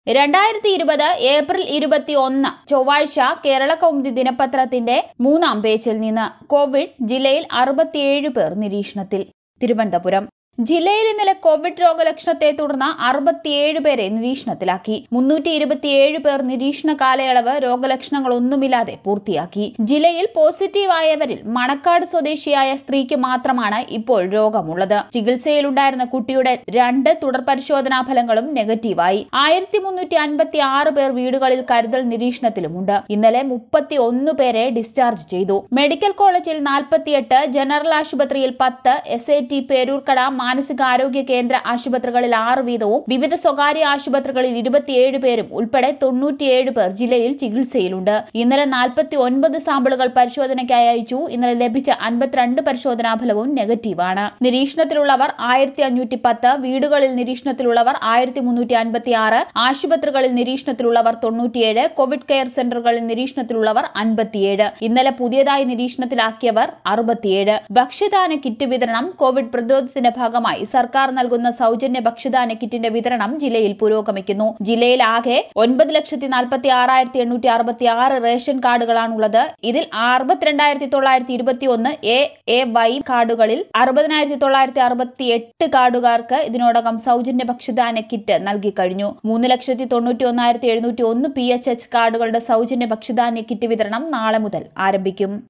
രണ്ടായിരത്തി ഇരുപത് ഏപ്രിൽ ഇരുപത്തി ഒന്ന് ചൊവ്വാഴ്ച കേരള കൗമുദി ദിനപത്രത്തിന്റെ മൂന്നാം പേജിൽ നിന്ന് കോവിഡ് ജില്ലയിൽ അറുപത്തിയേഴ് പേർ നിരീക്ഷണത്തിൽ തിരുവനന്തപുരം ജില്ലയിൽ ഇന്നലെ കോവിഡ് രോഗലക്ഷണത്തെ തുടർന്ന് അറുപത്തിയേഴ് പേരെ നിരീക്ഷണത്തിലാക്കി മുന്നൂറ്റി ഇരുപത്തിയേഴ് പേർ നിരീക്ഷണ കാലയളവ് രോഗലക്ഷണങ്ങളൊന്നുമില്ലാതെ പൂർത്തിയാക്കി ജില്ലയിൽ പോസിറ്റീവ് ആയവരിൽ മണക്കാട് സ്വദേശിയായ സ്ത്രീക്ക് മാത്രമാണ് ഇപ്പോൾ രോഗമുള്ളത് ചികിത്സയിലുണ്ടായിരുന്ന കുട്ടിയുടെ രണ്ട് തുടർ പരിശോധനാ ഫലങ്ങളും നെഗറ്റീവായി ആയിരത്തി മുന്നൂറ്റി അൻപത്തി ആറ് പേർ വീടുകളിൽ കരുതൽ നിരീക്ഷണത്തിലുമുണ്ട് ഇന്നലെ മുപ്പത്തി ഒന്ന് പേരെ ഡിസ്ചാർജ് ചെയ്തു മെഡിക്കൽ കോളേജിൽ നാൽപ്പത്തിയെട്ട് ജനറൽ ആശുപത്രിയിൽ പത്ത് എസ് ഐ ടി പേരൂർക്കട മാനസികാരോഗ്യ കേന്ദ്ര ആശുപത്രികളിൽ ആറ് വീതവും വിവിധ സ്വകാര്യ ആശുപത്രികളിൽ ഇരുപത്തിയേഴ് പേരും ഉൾപ്പെടെ തൊണ്ണൂറ്റിയേഴ് പേർ ജില്ലയിൽ ചികിത്സയിലുണ്ട് ഇന്നലെ നാൽപ്പത്തി ഒൻപത് സാമ്പിളുകൾ പരിശോധനയ്ക്കായി അയച്ചു ഇന്നലെ ലഭിച്ച അൻപത്തിരണ്ട് പരിശോധനാ ഫലവും നെഗറ്റീവാണ് നിരീക്ഷണത്തിലുള്ളവർ ആയിരത്തി അഞ്ഞൂറ്റി പത്ത് വീടുകളിൽ നിരീക്ഷണത്തിലുള്ളവർ ആയിരത്തി മുന്നൂറ്റി അൻപത്തി ആറ് ആശുപത്രികളിൽ നിരീക്ഷണത്തിലുള്ളവർ തൊണ്ണൂറ്റിയേഴ് കോവിഡ് കെയർ സെന്ററുകളിൽ നിരീക്ഷണത്തിലുള്ളവർ അൻപത്തിയേഴ് ഇന്നലെ പുതിയതായി നിരീക്ഷണത്തിലാക്കിയവർ അറുപത്തിയേഴ് ഭക്ഷ്യദാന കിറ്റ് വിതരണം കോവിഡ് പ്രതിരോധത്തിന്റെ ഭാഗമായി സർക്കാർ നൽകുന്ന സൗജന്യ ഭക്ഷ്യദാന കിറ്റിന്റെ വിതരണം ജില്ലയിൽ പുരോഗമിക്കുന്നു ജില്ലയിൽ ആകെ ഒൻപത് ലക്ഷത്തി നാൽപ്പത്തി ആറായിരത്തി എണ്ണൂറ്റി അറുപത്തി ആറ് റേഷൻ കാർഡുകളാണുള്ളത് ഇതിൽ അറുപത്തിരണ്ടായിരത്തി തൊള്ളായിരത്തി ഇരുപത്തി ഒന്ന് എ എ വൈ കാർഡുകളിൽ അറുപതിനായിരത്തി തൊള്ളായിരത്തി അറുപത്തി എട്ട് കാർഡുകാർക്ക് ഇതിനോടകം സൗജന്യ ഭക്ഷ്യദാന കിറ്റ് നൽകി കഴിഞ്ഞു മൂന്ന് ലക്ഷത്തി തൊണ്ണൂറ്റി ഒന്നായിരത്തി എഴുന്നൂറ്റി ഒന്ന് പി എച്ച് എച്ച് കാർഡുകളുടെ സൗജന്യ ഭക്ഷ്യധാന്യ കിറ്റ് വിതരണം നാളെ മുതൽ ആരംഭിക്കും